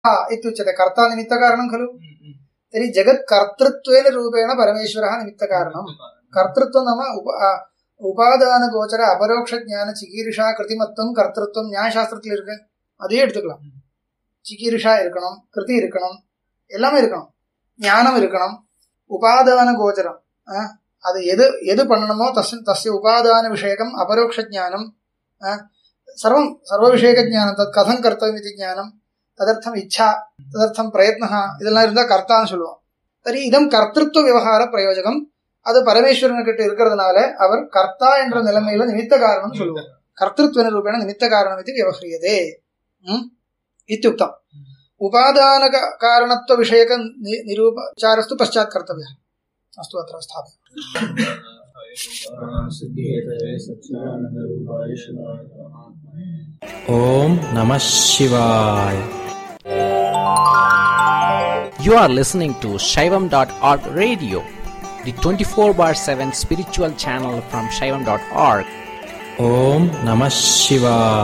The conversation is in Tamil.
इत्युच्यते कर्ता निमित्तकारणं खलु तर्हि जगत् कर्तृत्वेन रूपेण परमेश्वरः निमित्तकारणं कर्तृत्वं नाम उप உபாதானகோச்சர அபரோக்ஷ ஞான சிகீரிஷா கிருதிமத்துவம் கர்த்தத்துவம் நியாயசாஸ்திரத்தில் இருக்கு அதையே எடுத்துக்கலாம் சிகீரிஷா இருக்கணும் கிருதி இருக்கணும் எல்லாமே இருக்கணும் ஞானம் இருக்கணும் உபாதான கோச்சரம் அது எது எது பண்ணணுமோ தஸ் தஸ்ய உபாதான விஷயகம் அபரோக்ஷ ஜானம் சர்வம் சர்வவிஷயக ஜானம் தத் கதம் கர்த்தவியம் இது ஜானம் ததர்த்தம் இச்சா ததர்த்தம் பிரயத்னா இதெல்லாம் இருந்தால் கர்த்தான்னு சொல்லுவோம் சரி இதம் கர்த்தத்துவ விவகார பிரயோஜகம் அது பரமேஸ்வரன் கிட்ட இருக்கிறதுனால அவர் கர்த்தா என்ற நிலைமையில நிமித்த காரணம் சொல்லுவோம் கர்த்தத்வ ரூபேண நிமித்த காரணம் இது விவஹ்ரியதே இத்தியுக்தம் உபாதான காரணத்துவ விஷயக நிரூபச்சாரஸ்து பశ్చాத் கர்த்தவிய अस्तु अत्र स्थापयामि Om Namah Shivaya. You are listening to Shaivam.org radio, the 24 bar 7 spiritual channel from Shaivam.org. Om Namah Shivaya.